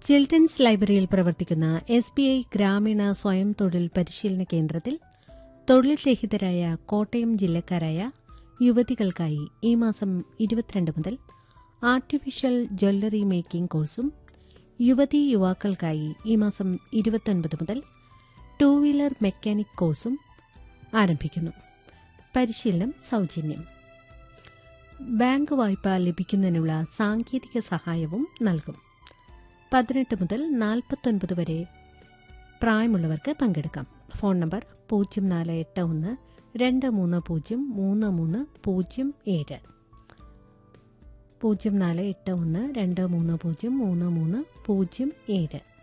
children's ലൈബ്രറിയിൽ പ്രവർത്തിക്കുന്ന S B I ഗ്രാമീണ സ്വയം തൊഴിൽ പരിശീലന കേന്ദ്രത്തിൽ തൊഴിൽ രഹിതരായ കോട്ടയം ജില്ലക്കാരായ യുവതികൾക്കായി ഈ മാസം ഇരുപത്തിരണ്ട് മുതൽ ആർട്ടിഫിഷ്യൽ ജ്വല്ലറി മേക്കിംഗ് കോഴ്സും യുവതി യുവാക്കൾക്കായി ഈ മാസം ഇരുപത്തൊൻപത് മുതൽ ടൂ വീലർ മെക്കാനിക് കോഴ്സും ആരംഭിക്കുന്നു പരിശീലനം സൗജന്യം ബാങ്ക് വായ്പ ലഭിക്കുന്നതിനുള്ള സാങ്കേതിക സഹായവും നൽകും പതിനെട്ട് മുതൽ നാൽപ്പത്തൊൻപത് വരെ പ്രായമുള്ളവർക്ക് പങ്കെടുക്കാം ഫോൺ നമ്പർ പൂജ്യം നാല് എട്ട് ഒന്ന് രണ്ട് മൂന്ന് പൂജ്യം മൂന്ന് മൂന്ന് പൂജ്യം ഏഴ് പൂജ്യം നാല് എട്ട് ഒന്ന് രണ്ട് മൂന്ന് പൂജ്യം മൂന്ന് മൂന്ന് പൂജ്യം ഏഴ്